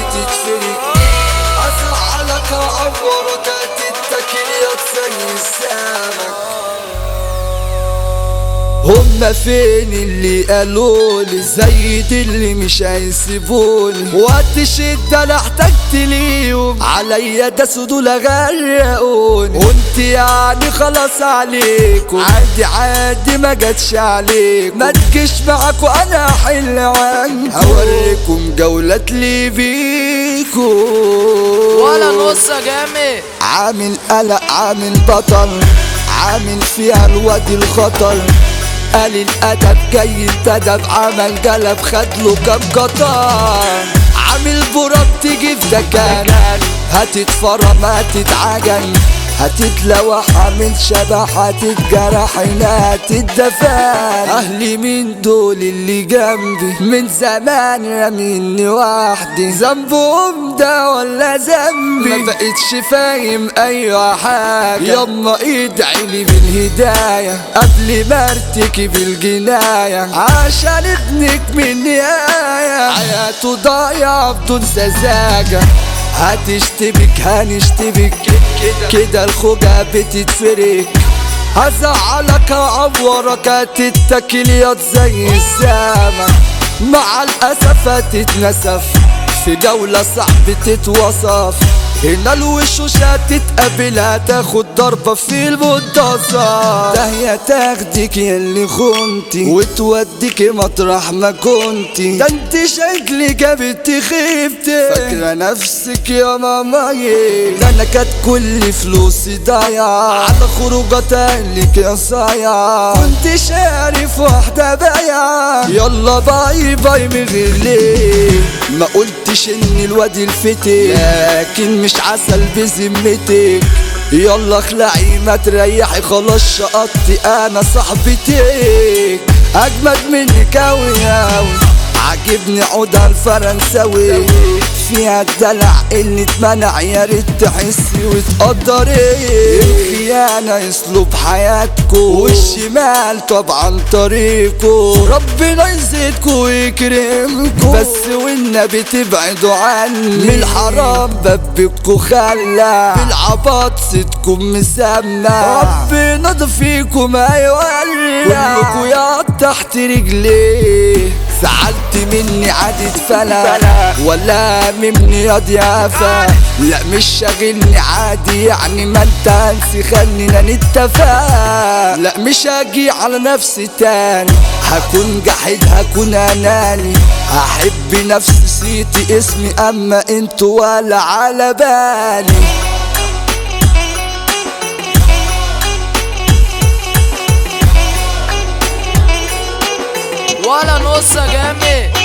تتفرق أزعلك أعورك تتكل يا زي السمك هما فين اللي قالوا لي زي دي اللي مش هيسيبوني وقت شدة انا احتجت ليهم عليا داسوا دول غرقوني وانت يعني خلاص عليكم عادي عادي ما جاتش عليكم ما تجيش معاكوا انا احل عنكم هوريكم جولات لي بيكم ولا نص يا جامد عامل قلق عامل بطل عامل فيها الواد الخطر قال الادب جاي انتدب عمل قلب خد له كام قطر عامل براب تيجي في دكان هتتفرم هتتعجن هتتلوح عامل شبح هتتجرح هنا هتتدفن اهلي مين دول اللي جنبي من زمان راميني وحدي ذنبهم ده ولا ذنبي ما بقتش فاهم اي حاجه يما ادعي لي بالهدايه قبل ما ارتكب الجنايه عشان ابنك من نهايه حياته ضايعه بدون سذاجه هتشتبك هنشتبك كده الخوجة بتتفرك هزعلك اعورك هتتكل ياض زي السمك مع الاسف هتتنسف في جولة صعب تتوصف هنا الوشوش هتتقابل هتاخد ضربة في المنتصف ده هي تاخدك ياللي خنتي وتوديك مطرح ما كنتي ده انت شكلك يا بنت خيبتي فاكرة نفسك يا ماماي ده انا كانت كل فلوسي ضايعة على خروجات اهلك يا صايع كنت شارف واحدة بايعة يلا باي باي من غير ليه ما قلتش ان الواد الفتي لكن مش عسل بذمتك يلا اخلعي ما تريحي خلاص شقطتي انا صاحبتك اجمد منك اوي اوي عاجبني عودها الفرنساوي فيها الدلع اللي اتمنع يا ريت تحسي وتقدري الخيانة يسلب حياتكو والشمال طبعا طريقكو ربنا يزيدكو ويكرمكو بس والنبي تبعدوا عني من الحرام ببكو خلى بالعباط صدكم مسمى ربنا ضفيكو ما يولع كلكو يا تحت رجليه زعلت مني عادت فلا ولا مني يا ضيافة لا مش شاغلني عادي يعني ما انت هنسي خلينا نتفق لا مش هاجي على نفسي تاني هكون جحيد هكون اناني هحب نفسي سيتي اسمي اما انتوا ولا على بالي ولا نص يا جامد